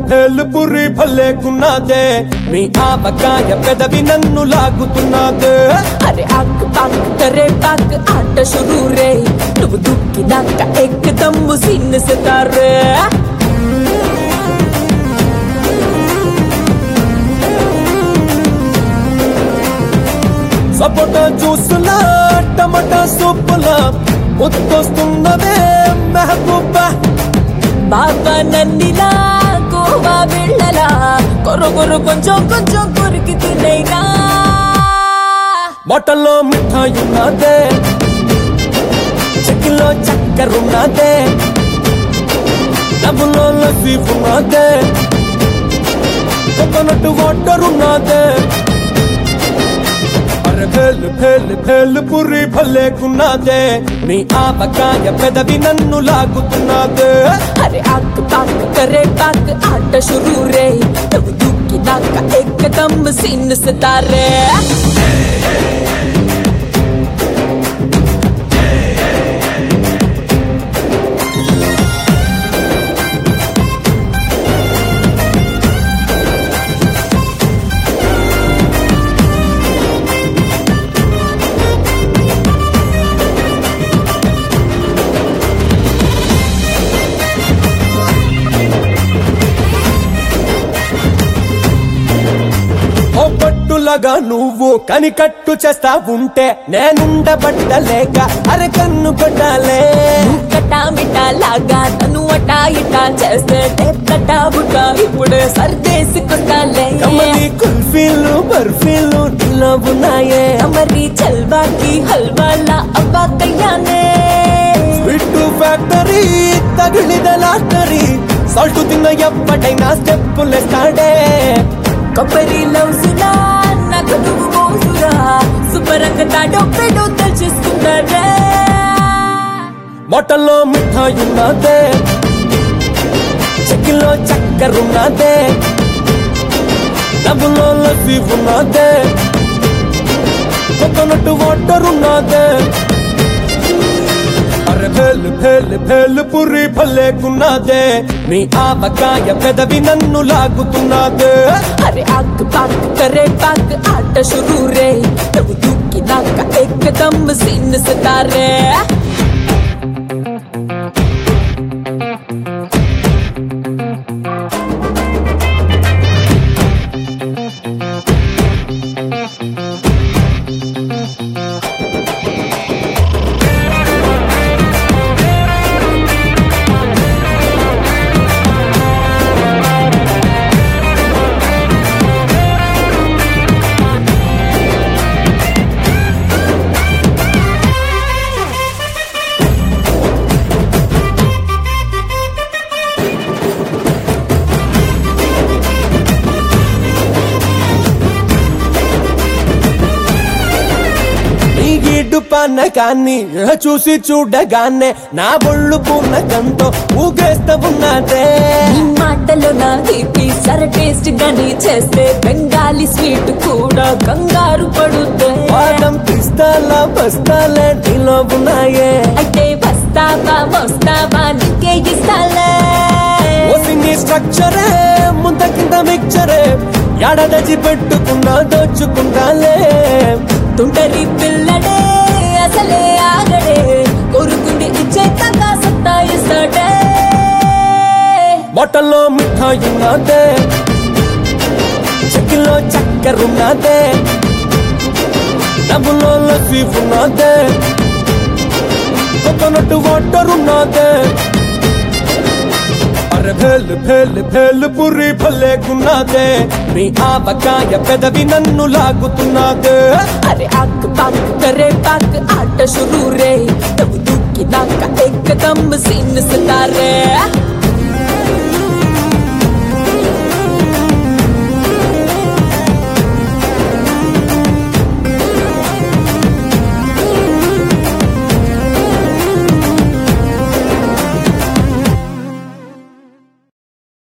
భేలు పురి భలేకున్నదే మీ ఆవకాయ పెదవి నన్ను లాగుతున్నదే అరే ఆక్ పాక్ కరే పాక్ ఆట షురూ రే నువ్వు దుక్కినాక ఎక్కదమ్ము సిన్ సితారే సపోటా జ్యూసులా టమాటా సూపులా ముద్దొస్తున్నదే మెహబూబా బాబా నన్నిలా గోవా వెళ్ళలా కొర కొర కొంచెం కొంచెం కొరికి తినేగా బొట్టలో మిఠాయి ఉన్నదే చెక్కిలో చక్కెర ఉన్నదే డబ్బులో లస్సీ ఉన్నదే కోకోనట్ వాటర్ ఉన్నదే అరే భేలు భేలు భేలు పురి భలేకున్నదే నీ ఆవకాయ పెదవి నన్ను లాగుతున్నదే అరే ఆక్ పాక్ కరే పాక్ ఆట షురూ రే నువ్వు దుక్కినాక ఎక్కదమ్ము సిన్ సితారే ఓ పట్టులగా నువ్వు కనికట్టు చేస్తా ఉంటే నేనుండబట్టలేక అరే కన్ను కొట్టాలే కటా మిటా లాగా తను అటా ఇటా చేస్తే తటా బుటా ఇప్పుడు సర్దేసుకుంటాలే కమ్మని కుల్ఫీలు బర్ఫీలు నీలో ఉన్నాయే మరి చల్వాకి హల్వాలా అవ్వాకయ్యానే స్వీట్ ఫ్యాక్టరీ తగిలిద లాటరీ సాల్ట్ తిన్న ఎప్పటైనా స్టెప్పులేస్తాడే కొబ్బరి లౌసులా నాకు నువ్వు మోసురా శుభ్రంగా తాడో పెడో తెలుసుకుంటాడే బొట్టల్లో మిఠాయి ఉన్నదే చెక్కిలో చక్కెర ఉన్నదే డబ్బులో లస్సీ ఉన్నదే కోకోనట్ వాటర్ ఉన్నదే అరే భేలు భేలు భేలు పురి భలేకున్నదే నీ ఆవకాయ పెదవి నన్ను లాగుతున్నదే అరే ఆక్ పాక్ కరే పాక్ ఆట షురూ రే నువ్వు దుక్కినాక ఎక్కదమ్ము సిన్ సితారే నీ గీడు పన్నకాన్ని చూసి చూడగానే నా బొళ్ళు పూనకంతో ఊగేస్తా ఉన్నదే ఈ మాటలో నా తీపి సర టేస్ట్ గాని చేస్తే బెంగాలీ స్వీట్ కూడా కంగారు పడుతే పాదం పిస్తాలా బస్తాలే నీలో ఉన్నాయే అయితే వస్తావా వస్తావా నీకే ఇస్తాలే ఓసి నీ స్ట్రక్చరే ముంత కింద మిక్చరే ఎడదచి పెట్టుకున్నా దోచుకుంటాలే తుంటరి పిల్లడే అసలే ఆగడే కొరుకుంది ఇచ్చే తగా సత్తా ఇస్తాడే బొట్టల్లో మిఠాయి ఉన్నదే చెక్కిలో చక్కెర ఉన్నదే డబ్బులో లస్సీ ఉన్నదే కోకోనట్ వాటర్ ఉన్నదే అరే భేలు భేలు భేలు పురి భలేకున్నదే మీ ఆవకాయ పెదవి నన్ను లాగుతున్నదే అరే ఆక్ పాక్ కరే పాక్ ఆట షురూ రే నువ్వు దుక్కినాక ఎక్కదమ్ము సిన్ సితారే